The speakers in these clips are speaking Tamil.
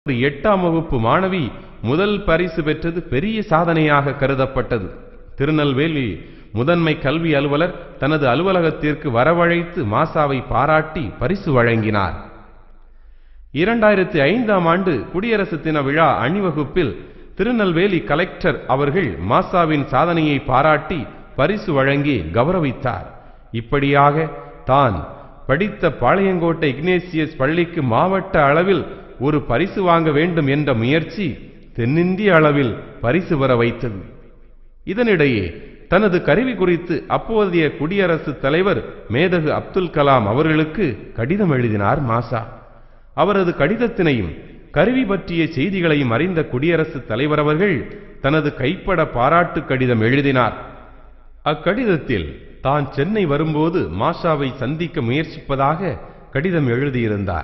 ஒரு எட்டாம் வகுப்பு மாணவி முதல் பரிசு பெற்றது பெரிய சாதனையாக கருதப்பட்டது திருநெல்வேலி முதன்மை கல்வி அலுவலர் தனது அலுவலகத்திற்கு வரவழைத்து மாசாவை பாராட்டி பரிசு வழங்கினார் இரண்டாயிரத்தி ஐந்தாம் ஆண்டு குடியரசு தின விழா அணிவகுப்பில் திருநெல்வேலி கலெக்டர் அவர்கள் மாசாவின் சாதனையை பாராட்டி பரிசு வழங்கி கௌரவித்தார் இப்படியாக தான் படித்த பாளையங்கோட்டை இக்னேசியஸ் பள்ளிக்கு மாவட்ட அளவில் ஒரு பரிசு வாங்க வேண்டும் என்ற முயற்சி தென்னிந்திய அளவில் பரிசு பெற வைத்தது இதனிடையே தனது கருவி குறித்து அப்போதைய குடியரசுத் தலைவர் மேதகு அப்துல் கலாம் அவர்களுக்கு கடிதம் எழுதினார் மாசா அவரது கடிதத்தினையும் கருவி பற்றிய செய்திகளையும் அறிந்த குடியரசுத் தலைவர் அவர்கள் தனது கைப்பட பாராட்டு கடிதம் எழுதினார் அக்கடிதத்தில் தான் சென்னை வரும்போது மாஷாவை சந்திக்க முயற்சிப்பதாக கடிதம் எழுதியிருந்தார்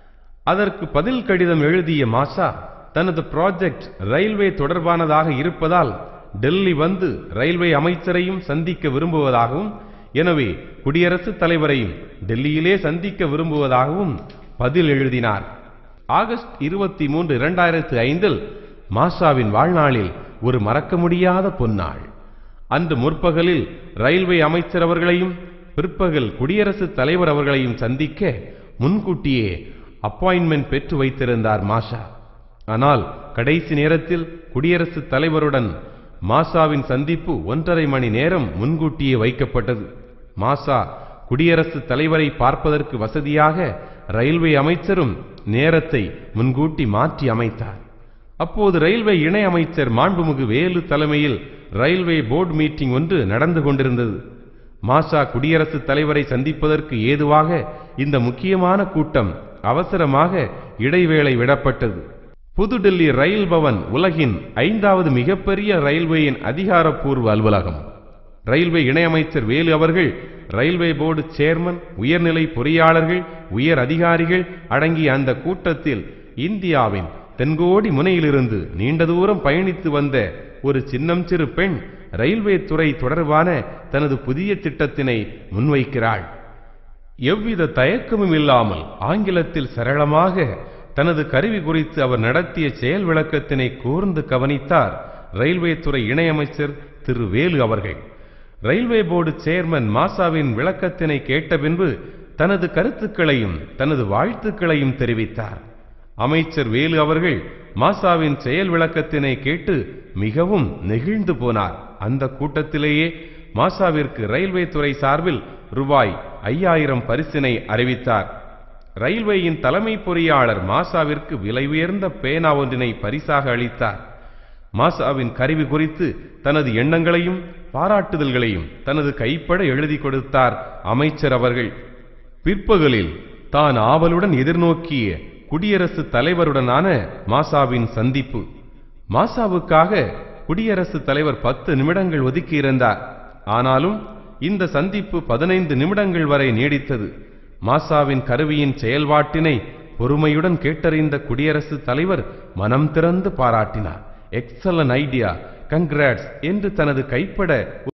அதற்கு பதில் கடிதம் எழுதிய மாஷா தனது ப்ராஜெக்ட் ரயில்வே தொடர்பானதாக இருப்பதால் டெல்லி வந்து ரயில்வே அமைச்சரையும் சந்திக்க விரும்புவதாகவும் எனவே குடியரசுத் தலைவரையும் டெல்லியிலே சந்திக்க விரும்புவதாகவும் பதில் எழுதினார் ஆகஸ்ட் இருபத்தி மூன்று இரண்டாயிரத்து ஐந்தில் மாஷாவின் வாழ்நாளில் ஒரு மறக்க முடியாத பொன்னாள் அன்று முற்பகலில் ரயில்வே அமைச்சர் அவர்களையும் பிற்பகல் குடியரசுத் தலைவர் அவர்களையும் சந்திக்க முன்கூட்டியே அப்பாயின்மெண்ட் பெற்று வைத்திருந்தார் மாஷா ஆனால் கடைசி நேரத்தில் குடியரசுத் தலைவருடன் மாஷாவின் சந்திப்பு ஒன்றரை மணி நேரம் முன்கூட்டியே வைக்கப்பட்டது மாஷா குடியரசுத் தலைவரை பார்ப்பதற்கு வசதியாக ரயில்வே அமைச்சரும் நேரத்தை முன்கூட்டி மாற்றி அமைத்தார் அப்போது ரயில்வே இணை அமைச்சர் மாண்புமிகு வேலு தலைமையில் ரயில்வே போர்டு மீட்டிங் ஒன்று நடந்து கொண்டிருந்தது மாஷா குடியரசுத் தலைவரை சந்திப்பதற்கு ஏதுவாக இந்த முக்கியமான கூட்டம் அவசரமாக இடைவேளை விடப்பட்டது புதுடெல்லி ரயில் பவன் உலகின் ஐந்தாவது மிகப்பெரிய ரயில்வேயின் அதிகாரப்பூர்வ அலுவலகம் ரயில்வே இணையமைச்சர் வேலு அவர்கள் ரயில்வே போர்டு சேர்மன் உயர்நிலை பொறியாளர்கள் உயர் அதிகாரிகள் அடங்கிய அந்த கூட்டத்தில் இந்தியாவின் தென்கோடி முனையிலிருந்து நீண்ட தூரம் பயணித்து வந்த ஒரு சின்னம் சிறு பெண் ரயில்வே துறை தொடர்பான தனது புதிய திட்டத்தினை முன்வைக்கிறாள் எவ்வித தயக்கமும் இல்லாமல் ஆங்கிலத்தில் சரளமாக தனது கருவி குறித்து அவர் நடத்திய செயல் விளக்கத்தினை கூர்ந்து கவனித்தார் ரயில்வே துறை இணையமைச்சர் திரு வேலு அவர்கள் ரயில்வே போர்டு சேர்மன் மாசாவின் விளக்கத்தினை கேட்ட பின்பு தனது கருத்துக்களையும் தனது வாழ்த்துக்களையும் தெரிவித்தார் அமைச்சர் வேலு அவர்கள் மாசாவின் செயல் விளக்கத்தினை கேட்டு மிகவும் நெகிழ்ந்து போனார் அந்த கூட்டத்திலேயே மாசாவிற்கு ரயில்வே துறை சார்பில் ரூபாய் ஐயாயிரம் பரிசினை அறிவித்தார் ரயில்வேயின் தலைமை பொறியாளர் மாசாவிற்கு விலை உயர்ந்த பேனா ஒன்றினை பரிசாக அளித்தார் மாசாவின் கருவி குறித்து தனது எண்ணங்களையும் பாராட்டுதல்களையும் தனது கைப்பட எழுதி கொடுத்தார் அமைச்சர் அவர்கள் பிற்பகலில் தான் ஆவலுடன் எதிர்நோக்கிய குடியரசுத் தலைவருடனான மாசாவின் சந்திப்பு மாசாவுக்காக குடியரசுத் தலைவர் பத்து நிமிடங்கள் ஒதுக்கியிருந்தார் ஆனாலும் இந்த சந்திப்பு பதினைந்து நிமிடங்கள் வரை நீடித்தது மாசாவின் கருவியின் செயல்பாட்டினை பொறுமையுடன் கேட்டறிந்த குடியரசுத் தலைவர் மனம் திறந்து பாராட்டினார் எக்ஸலன் ஐடியா கங்க்ராட்ஸ் என்று தனது கைப்பட